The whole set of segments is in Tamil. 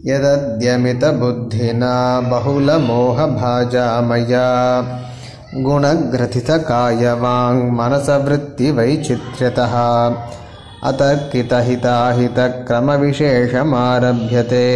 यदद्यमितबुद्धिना बहुलमोहभाजा मया गुणग्रथितकायवाङ्मनसवृत्तिवैचित्र्यतः अतर्कितहिताहितक्रमविशेषमारभ्यते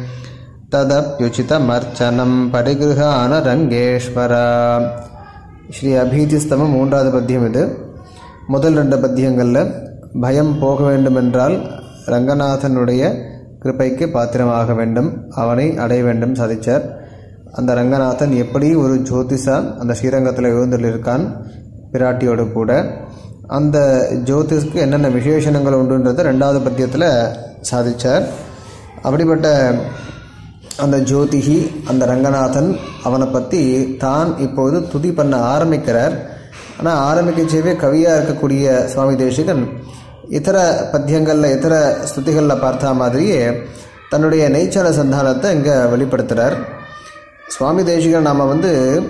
ததப்யுச்சிதமர்ச்சனம் பரிகிருஹான ரங்கேஸ்வர ஸ்ரீ அபீதிஸ்தவம் மூன்றாவது பத்தியம் இது முதல் ரெண்டு பத்தியங்களில் பயம் போக வேண்டுமென்றால் ரங்கநாதனுடைய கிருபைக்கு பாத்திரமாக வேண்டும் அவனை அடைய வேண்டும் சாதிச்சார் அந்த ரங்கநாதன் எப்படி ஒரு ஜோதிஷா அந்த ஸ்ரீரங்கத்தில் எழுந்துள்ளிருக்கான் பிராட்டியோடு கூட அந்த ஜோதிஷ்க்கு என்னென்ன விசேஷணங்கள் உண்டுன்றதை ரெண்டாவது பத்தியத்தில் சாதிச்சார் அப்படிப்பட்ட அந்த ஜோதிகி அந்த ரங்கநாதன் அவனை பற்றி தான் இப்போது துதி பண்ண ஆரம்பிக்கிறார் ஆனால் ஆரம்பிக்கச்சேவே கவியாக இருக்கக்கூடிய சுவாமி தேசிகன் இதர பத்தியங்களில் இதர ஸ்துதிகளில் பார்த்த மாதிரியே தன்னுடைய நெய்ச்சல சந்தானத்தை இங்கே வெளிப்படுத்துகிறார் சுவாமி தேசிகன் நாம் வந்து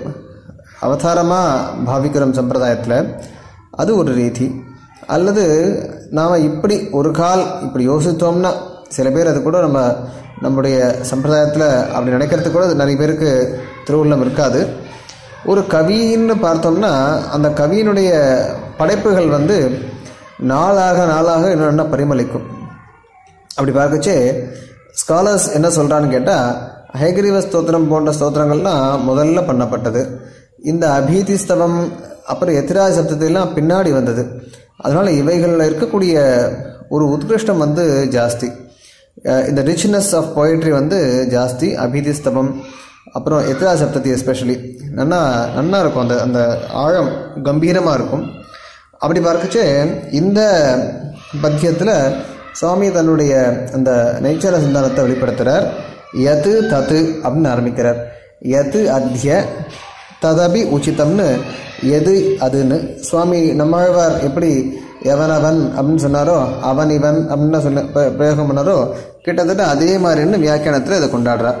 அவதாரமாக பாவிக்கிறோம் சம்பிரதாயத்தில் அது ஒரு ரீதி அல்லது நாம் இப்படி ஒரு கால் இப்படி யோசித்தோம்னா சில பேர் அது கூட நம்ம நம்முடைய சம்பிரதாயத்தில் அப்படி நினைக்கிறது கூட நிறைய பேருக்கு திருவுள்ளம் இருக்காது ஒரு கவின்னு பார்த்தோம்னா அந்த கவியினுடைய படைப்புகள் வந்து நாளாக நாளாக இன்னொன்று பரிமளிக்கும் அப்படி பார்க்கச்சே ஸ்காலர்ஸ் என்ன சொல்கிறான்னு கேட்டால் ஹைகிரீவ ஸ்தோத்திரம் போன்ற ஸ்தோத்திரங்கள்லாம் முதல்ல பண்ணப்பட்டது இந்த அபீதிஸ்தவம் அப்புறம் எத்திராஜ சப்தத்தையெல்லாம் பின்னாடி வந்தது அதனால் இவைகளில் இருக்கக்கூடிய ஒரு உத்கிருஷ்டம் வந்து ஜாஸ்தி இந்த ரிச்னஸ் ஆஃப் பொயட்ரி வந்து ஜாஸ்தி அபீதிஸ்தவம் அப்புறம் எத்திரா சப்தத்தி எஸ்பெஷலி நன்னா நன்னா இருக்கும் அந்த அந்த ஆழம் கம்பீரமாக இருக்கும் அப்படி பார்க்கச்சே இந்த பத்தியத்தில் சுவாமி தன்னுடைய அந்த நைச்சல சிந்தானத்தை வெளிப்படுத்துகிறார் எது தத்து அப்படின்னு ஆரம்பிக்கிறார் எது அத்திய ததபி உச்சிதம்னு எது அதுன்னு சுவாமி நம்மாழ்வார் எப்படி எவனவன் அப்படின்னு சொன்னாரோ அவன் இவன் அப்படின்னு சொன்ன பிரயோகம் பண்ணாரோ கிட்டத்தட்ட அதே மாதிரின்னு வியாக்கியானத்தில் இதை கொண்டாடுறார்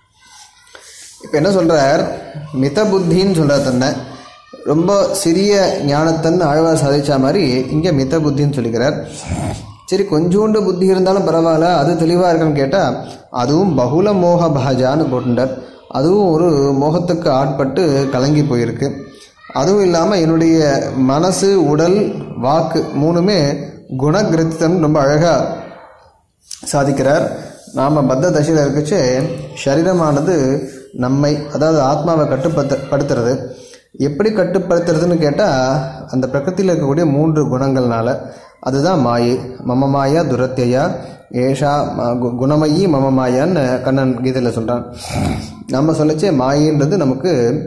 இப்போ என்ன சொல்கிறார் மித புத்தின்னு சொல்கிறார் தன்னை ரொம்ப சிறிய ஞானத்தன்னு ஆழ்வார் சாதிச்ச மாதிரி இங்கே மித புத்தின்னு சொல்லிக்கிறார் சரி கொஞ்சோண்டு புத்தி இருந்தாலும் பரவாயில்ல அது தெளிவாக இருக்குன்னு கேட்டால் அதுவும் பகுல மோக பாஜான்னு போட்டுட்டார் அதுவும் ஒரு மோகத்துக்கு ஆட்பட்டு கலங்கி போயிருக்கு அதுவும் இல்லாமல் என்னுடைய மனசு உடல் வாக்கு மூணுமே குணகிருத்தம் ரொம்ப அழகாக சாதிக்கிறார் நாம் பத்த தசையில் இருக்கச்சு சரீரமானது நம்மை அதாவது ஆத்மாவை கட்டுப்படுத்த படுத்துறது எப்படி கட்டுப்படுத்துறதுன்னு கேட்டால் அந்த பிரகிருத்தியில் இருக்கக்கூடிய மூன்று குணங்கள்னால அதுதான் மாயை மம மாயா துரத்தியா ஏஷா குணமயி மம மாயான்னு கண்ணன் கீதையில் சொல்கிறான் நம்ம சொல்லச்சே மாயின்றது நமக்கு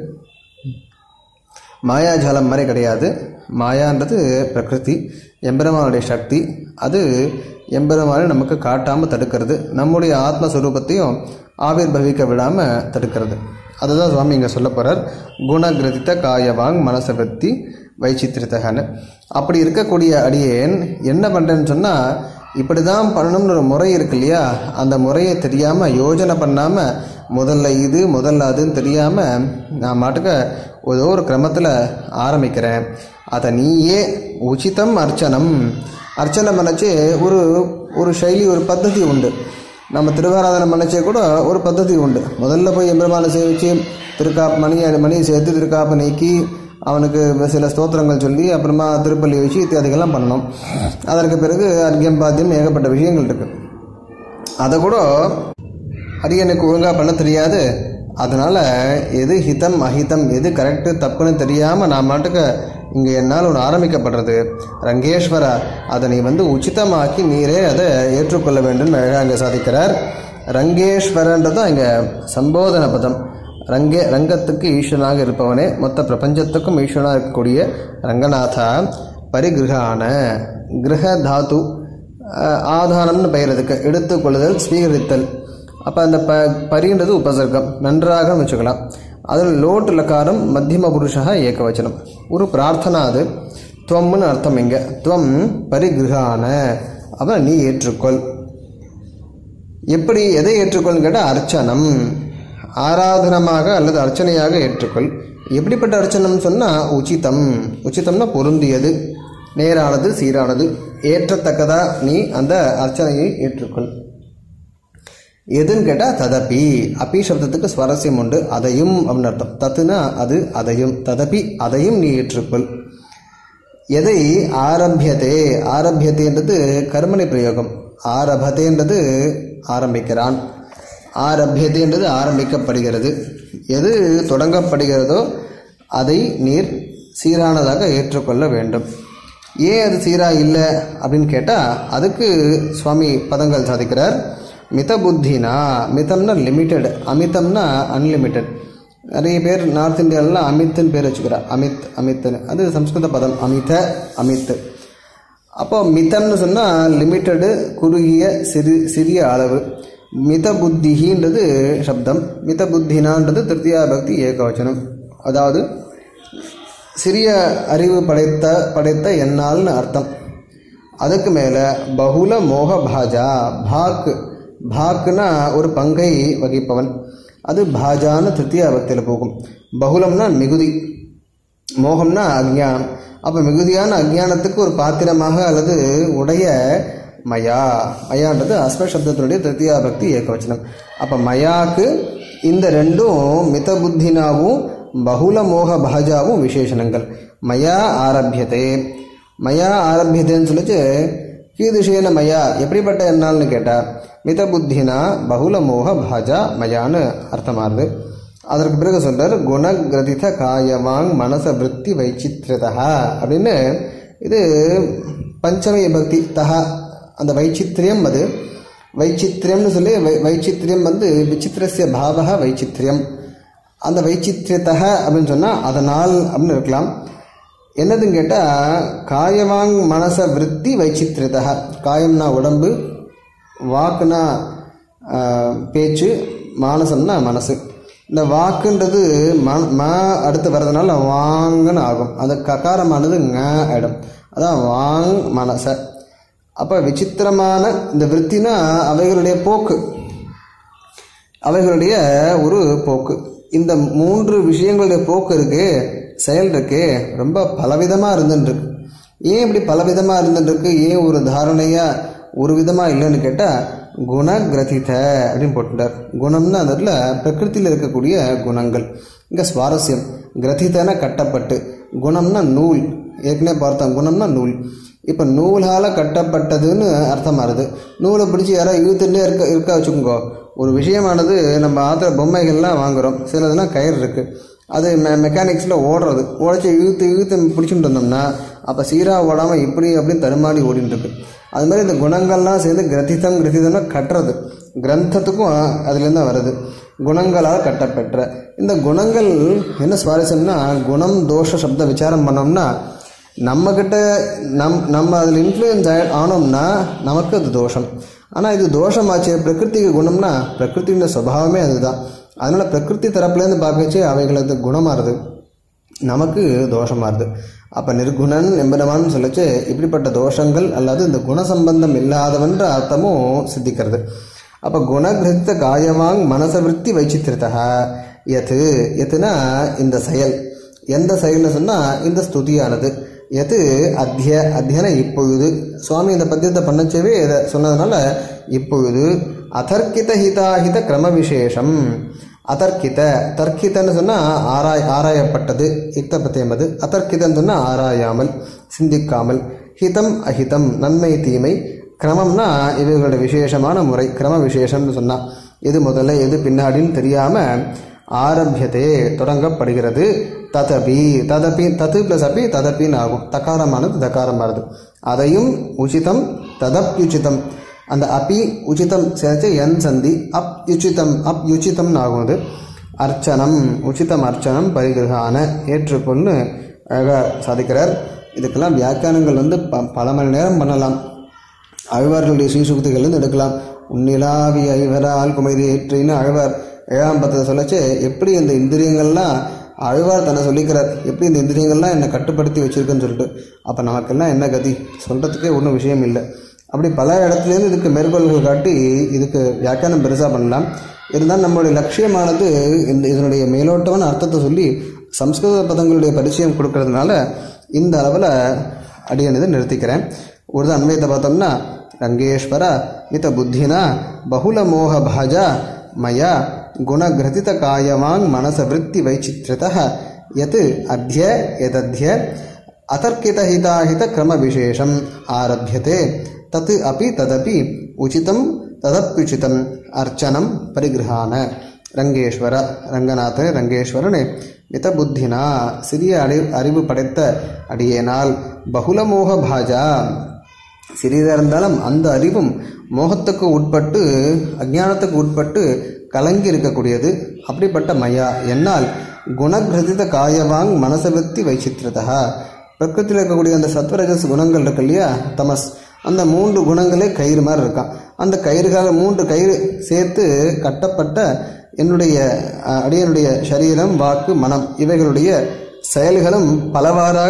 மாயாஜாலம் மாதிரி கிடையாது மாயான்றது பிரகிருதி எம்பெருமானுடைய சக்தி அது எம்பெருமானை நமக்கு காட்டாமல் தடுக்கிறது நம்முடைய ஆத்மஸ்வரூபத்தையும் ஆவிர்பவிக்க விடாமல் தடுக்கிறது அதுதான் சுவாமி இங்கே சொல்ல போகிறார் குணகிரதித்த காயவாங் மனசவத்தி வைச்சித்திரித்தகன்னு அப்படி இருக்கக்கூடிய அடியேன் என்ன பண்ணுறேன்னு சொன்னால் இப்படி தான் பண்ணணும்னு ஒரு முறை இருக்கு இல்லையா அந்த முறையை தெரியாமல் யோஜனை பண்ணாமல் முதல்ல இது முதல்ல அதுன்னு தெரியாமல் நான் மாட்டுக்க ஏதோ ஒரு கிரமத்தில் ஆரம்பிக்கிறேன் அதை நீயே உச்சிதம் அர்ச்சனம் அர்ச்சனை பண்ணச்சே ஒரு ஒரு சைலி ஒரு பద్ధதி உண்டு நம்ம திருவாராதனை பண்ணச்சே கூட ஒரு பద్ధதி உண்டு முதல்ல போய் எம்பெருமானை சேவிச்சு திருக்காப்பு மணி மணியை சேர்த்து திருக்காப்பு நீக்கி அவனுக்கு சில ஸ்தோத்திரங்கள் சொல்லி அப்புறமா திருப்பள்ளி வச்சு இத்தியாதிகள்லாம் பண்ணணும் அதற்கு பிறகு அர்க்கியம் பாத்தியம் ஏகப்பட்ட விஷயங்கள் இருக்குது அதை கூட அரியனுக்கு ஒழுங்காக பண்ண தெரியாது அதனால் எது ஹிதம் அஹிதம் எது கரெக்டு தப்புன்னு தெரியாமல் நான் மாட்டுக்கு இங்கே என்னால் ஒன்று ஆரம்பிக்கப்படுறது ரங்கேஸ்வரா அதை நீ வந்து உச்சிதமாக்கி நீரே அதை ஏற்றுக்கொள்ள வேண்டும் அழகாக இங்கே சாதிக்கிறார் ரங்கேஸ்வரன்றது தான் இங்கே சம்போதன பதம் ரங்கே ரங்கத்துக்கு ஈஸ்வரனாக இருப்பவனே மொத்த பிரபஞ்சத்துக்கும் ஈஸ்வரனாக இருக்கக்கூடிய ரங்கநாதா பரிகிரகான கிரக தாத்து ஆதானம்னு பெயர் அதுக்கு எடுத்துக்கொள்ளுதல் ஸ்வீகரித்தல் அப்போ அந்த ப பரின்றது உபசர்க்கம் நன்றாக வச்சுக்கலாம் அதில் லோட் லக்காரம் மத்தியம புருஷா ஏகவச்சனம் ஒரு பிரார்த்தனா அது துவம்னு அர்த்தம் இங்கே துவம் பரிகிரகான அவன் நீ ஏற்றுக்கொள் எப்படி எதை ஏற்றுக்கொள்னு கேட்டால் அர்ச்சனம் ஆராதனமாக அல்லது அர்ச்சனையாக ஏற்றுக்கொள் எப்படிப்பட்ட அர்ச்சனம் சொன்னால் உச்சிதம் உச்சிதம்னா பொருந்தியது நேரானது சீரானது ஏற்றத்தக்கதா நீ அந்த அர்ச்சனையை ஏற்றுக்கொள் எதுன்னு கேட்டால் ததப்பி அப்பி சப்தத்துக்கு சுவாரஸ்யம் உண்டு அதையும் அப்படின்னு அர்த்தம் தத்துனா அது அதையும் ததப்பி அதையும் நீ ஏற்றுக்கொள் எதை ஆரம்பியதே ஆரம்பியதேன்றது கர்மணி பிரயோகம் ஆரபதேன்றது ஆரம்பிக்கிறான் ஆரம்பியதேன்றது ஆரம்பிக்கப்படுகிறது எது தொடங்கப்படுகிறதோ அதை நீர் சீரானதாக ஏற்றுக்கொள்ள வேண்டும் ஏன் அது சீரா இல்லை அப்படின்னு கேட்டால் அதுக்கு சுவாமி பதங்கள் சாதிக்கிறார் மித புத்தினா மிதம்னா லிமிட்டெட் அமிதம்னா அன்லிமிட்டெட் நிறைய பேர் நார்த் இந்தியாவிலாம் அமித்னு பேர் வச்சுக்கிறா அமித் அமித்னு அது சம்ஸ்கிருத பதம் அமித அமித் அப்போ மிதம்னு சொன்னால் லிமிட்டடு குறுகிய சிறு சிறிய அளவு மித புத்திகின்றது சப்தம் மித புத்தினான்றது திருத்தியா பக்தி ஏகவச்சனம் அதாவது சிறிய அறிவு படைத்த படைத்த என்னால்னு அர்த்தம் அதுக்கு மேலே பகுல மோக பாஜா பாக்கு பாக்குனா ஒரு பங்கை வகிப்பவன் அது பாஜான்னு திருத்தியா பக்தியில் போகும் பகுலம்னா மிகுதி மோகம்னா அஜ்ஞானம் அப்போ மிகுதியான அஜ்ஞானத்துக்கு ஒரு பாத்திரமாக அல்லது உடைய மயா மயான்றது அஸ்ம சப்தத்தினுடைய திருத்தியா பக்தி ஏகவச்சனம் அப்போ மயாக்கு இந்த ரெண்டும் மித புத்தினாவும் பகுல மோக பாஜாவும் விசேஷணங்கள் மயா ஆரம்பியதே மயா ஆரம்பியதேன்னு சொல்லிச்சு கீதுஷேன மயா எப்படிப்பட்ட என்னால்னு கேட்டால் மித புத்தினா பகுல மோக பாஜா மயான்னு அர்த்தமாகுது அதற்கு பிறகு சொல்றார் குணகிரதித காயவாங் மனச விற்பி வைச்சித்ரதா அப்படின்னு இது பஞ்சமி பக்தி தஹா அந்த வைச்சித்ரியம் அது வைச்சித்ரியம்னு சொல்லி வை வைச்சித்ரியம் வந்து விசித்திரசிய பாவக வைச்சித்ரியம் அந்த வைச்சித்ரியத்தக அப்படின்னு சொன்னால் அதனால் அப்படின்னு இருக்கலாம் என்னதுன்னு கேட்டால் காயவாங் மனச விற்பி வைச்சித்ரியதா காயம்னா உடம்பு வாக்குனா பேச்சு மானசம்னா மனசு இந்த வாக்குன்றது ம ம அடுத்து வர்றதுனால வாங்கன்னு ஆகும் அந்த ககாரமானது ங ஆயிடும் அதான் வாங் மனச அப்போ விசித்திரமான இந்த விற்த்தினா அவைகளுடைய போக்கு அவைகளுடைய ஒரு போக்கு இந்த மூன்று விஷயங்களுடைய போக்கு இருக்கு செயல் இருக்கு ரொம்ப பலவிதமாக இருந்துருக்கு ஏன் இப்படி பலவிதமாக இருந்துருக்கு ஏன் ஒரு தாரணையாக ஒரு விதமாக இல்லைன்னு கேட்டால் குணகிரதித அப்படின்னு போட்டுட்டார் குணம்னா அந்த இடத்துல பிரகிருத்தியில் இருக்கக்கூடிய குணங்கள் இங்கே சுவாரஸ்யம் கிரதித்தன கட்டப்பட்டு குணம்னா நூல் ஏற்கனவே பார்த்தோம் குணம்னா நூல் இப்போ நூலால் கட்டப்பட்டதுன்னு அர்த்தமாகுது நூலை பிடிச்சி யாராவது இழுத்துட்டே இருக்க இருக்க வச்சுக்கோங்க ஒரு விஷயமானது நம்ம ஆத்திர பொம்மைகள்லாம் வாங்குகிறோம் சிலதுலாம் கயிறு இருக்குது அது மெ மெக்கானிக்ஸில் ஓடுறது உடச்சி இழுத்து இழுத்து பிடிச்சிட்டு வந்தோம்னா அப்போ சீராக ஓடாமல் இப்படி அப்படின்னு தடுமாறி ஓடிட்டு இருக்கு அது மாதிரி இந்த குணங்கள்லாம் சேர்ந்து கிரதிதம் கிரதிதம்னா கட்டுறது கிரந்தத்துக்கும் அதுலேருந்து தான் வருது குணங்களால் கட்டப்பெற்ற இந்த குணங்கள் என்ன சுவாரஸ்யம்னா குணம் தோஷ சப்த விசாரம் பண்ணோம்னா நம்மக்கிட்ட நம் நம்ம அதில் இன்ஃப்ளூயன்ஸ் ஆனோம்னா நமக்கு அது தோஷம் ஆனால் இது தோஷமாச்சு பிரகிருதிக்கு குணம்னா பிரகிருத்தியோட சுபாவமே அதுதான் அதனால் பிரகிருதி தரப்புலேருந்து பார்க்கச்சு அவைகளது குணமாறுது நமக்கு தோஷமாறுது அப்போ நிர்குணன் எம்பெருமான் சொல்லச்சு இப்படிப்பட்ட தோஷங்கள் அல்லது இந்த குணசம்பந்தம் இல்லாதவன்ற அர்த்தமும் சித்திக்கிறது அப்போ குணகிருத்த காயவாங் மனசவிருத்தி வைச்சித்திருத்தா எது எதுனா இந்த செயல் எந்த செயல்னு சொன்னால் இந்த ஸ்துதியானது எது அத்திய அத்தியன இப்பொழுது சுவாமி இந்த பத்தியத்தை பண்ணச்சவே இதை சொன்னதுனால இப்பொழுது அதர்க்கித ஹிதாஹித கிரம விசேஷம் அதர்க்கித தர்க்கிதன்னு சொன்னால் ஆராய் ஆராயப்பட்டது யுக்த பத்தியம் அது அதர்க்கிதன்னு சொன்னால் ஆராயாமல் சிந்திக்காமல் ஹிதம் அஹிதம் நன்மை தீமை கிரமம்னா இவர்களோட விசேஷமான முறை கிரம விசேஷம்னு சொன்னால் எது முதல்ல எது பின்னாடின்னு தெரியாமல் ஆரம்பியதே தொடங்கப்படுகிறது ததபி ததபி தது ப்ளஸ் அபி ததப்பின்னு ஆகும் தகாரமானது தகாரமானது அதையும் உச்சிதம் ததப்யுச்சிதம் அந்த அபி உச்சிதம் சேர்த்து என் சந்தி அப் யுச்சிதம் அப் யுச்சிதம்னு ஆகும் அது அர்ச்சனம் உச்சிதம் அர்ச்சனம் பரிகிரகான ஏற்றுக்கொண்டு அழகாக சாதிக்கிறார் இதுக்கெல்லாம் வியாக்கியானங்கள் வந்து ப பல மணி நேரம் பண்ணலாம் அழ்வார்களுடைய ஸ்ரீசுக்திகள்லேருந்து எடுக்கலாம் உன்னிலாவி ஐவரால் குமைதி ஏற்றின்னு அழ்வார் ஏழாம் பத்தத்தை சொல்லச்சு எப்படி இந்த இந்திரியங்கள்லாம் அழ்வார் தன்னை சொல்லிக்கிறார் எப்படி இந்த இந்திரியங்கள்லாம் என்னை கட்டுப்படுத்தி வச்சிருக்குன்னு சொல்லிட்டு அப்போ நமக்கெல்லாம் என்ன கதி சொல்கிறதுக்கே ஒன்றும் விஷயம் இல்லை அப்படி பல இடத்துலேருந்து இதுக்கு மேற்கோள்கள் காட்டி இதுக்கு வியாக்கியானம் பெருசாக பண்ணலாம் இருந்தாலும் நம்மளுடைய லட்சியமானது இந்த இதனுடைய மேலோட்டமான அர்த்தத்தை சொல்லி சம்ஸ்கிருத பதங்களுடைய பரிச்சயம் கொடுக்கறதுனால இந்த அளவில் அடியானது நிறுத்திக்கிறேன் ஒரு அன்வயத்தை பார்த்தோம்னா ರಂಗೇಶ್ವರ ಮಿತ ಬುದ್ಧಿನ ಬಹುಲ ಮೋಹ ಭಾಜ ಮಯ ಗುಣಗ್ರಥಿತ ಕಾಯವಾಂಗ್ ಮನಸ ವೃತ್ತಿ ವೈಚಿತ್ರ್ಯತಃ ಯತ್ ಅಧ್ಯ ಯದಧ್ಯ ಅತರ್ಕಿತ ಹಿತಾಹಿತ ಕ್ರಮ ವಿಶೇಷಂ ಆರಭ್ಯತೆ ತತ್ ಅಪಿ ತದಪಿ ಉಚಿತಂ ತದಪ್ಯುಚಿತಂ ಅರ್ಚನಂ ಪರಿಗೃಹಾನ ரங்கேஸ்வர ரங்கநாதனே ரங்கேஸ்வரனே மித புத்தினா சிறிய அறி அறிவு படைத்த அடியேனால் பகுலமோக பாஜா சிறியதாக இருந்தாலும் அந்த அறிவும் மோகத்துக்கு உட்பட்டு அஜ்ஞானத்துக்கு உட்பட்டு கலங்கி இருக்கக்கூடியது அப்படிப்பட்ட மயா என்னால் குணகிரதித காயவாங் மனசவத்தி வைச்சித்திரதா பிரகிருத்தியில் இருக்கக்கூடிய அந்த சத்வரஜஸ் குணங்கள் இருக்கு இல்லையா தமஸ் அந்த மூன்று குணங்களே கயிறு மாதிரி இருக்கான் அந்த கயிறுகால மூன்று கயிறு சேர்த்து கட்டப்பட்ட என்னுடைய அஹ், அடியனுடைய சரீரம் வாக்கு மனம் இவைகளுடைய செயல்களும் பலவாறாக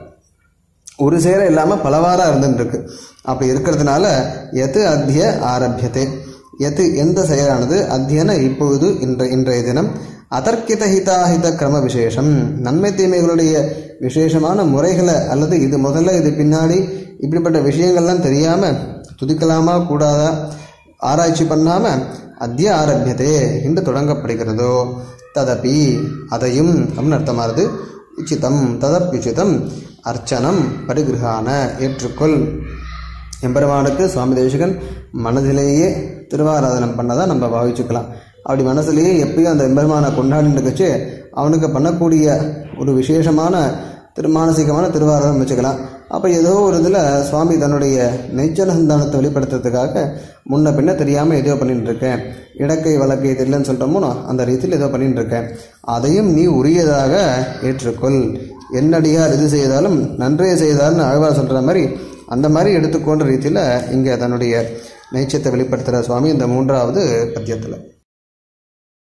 ஒரு சேர இல்லாமல் பலவாறாக இருந்துருக்கு அப்படி இருக்கிறதுனால எது அத்திய ஆரம்பியதே எது எந்த செயலானது அத்தியன இப்பொழுது இன்ற இன்றைய தினம் அதர்க்கித ஹிதாஹித கிரம விசேஷம் நன்மை தீமைகளுடைய விசேஷமான முறைகளை அல்லது இது முதல்ல இது பின்னாடி இப்படிப்பட்ட விஷயங்கள்லாம் தெரியாம துதிக்கலாமா கூடாதா ஆராய்ச்சி பண்ணாம அத்திய ஆரம்பியதே என்று தொடங்கப்படுகிறதோ ததபி அதையும் அப்படின்னு அர்த்தமானது உச்சிதம் ததப்யுச்சிதம் அர்ச்சனம் பரிகிரகான ஏற்றுக்கொள் எம்பெருமானுக்கு சுவாமி தேசிகன் மனதிலேயே திருவாராதனம் பண்ணதை நம்ம பாவிச்சுக்கலாம் அப்படி மனசுலேயே எப்பயும் அந்த எம்பெருமானை கொண்டாடிட்டு இருக்கச்சு அவனுக்கு பண்ணக்கூடிய ஒரு விசேஷமான திருமானசிகமான திருவாராதனம் வச்சுக்கலாம் அப்போ ஏதோ ஒரு இதில் சுவாமி தன்னுடைய நெய்ச்சன சந்தானத்தை வெளிப்படுத்துறதுக்காக முன்ன பின்ன தெரியாமல் ஏதோ பண்ணிட்டு இருக்கேன் இடக்கை வழக்கை தெரியலன்னு சொல்கிறோமோ அந்த ரீதியில் ஏதோ பண்ணிட்டு இருக்கேன் அதையும் நீ உரியதாக ஏற்றுக்கொள் என்னடியார் இது செய்தாலும் நன்றே செய்தால்னு ஆழ்வார் சொல்கிற மாதிரி அந்த மாதிரி எடுத்துக்கொண்ட ரீதியில் இங்கே தன்னுடைய நைச்சத்தை வெளிப்படுத்துகிற சுவாமி இந்த மூன்றாவது பத்தியத்தில்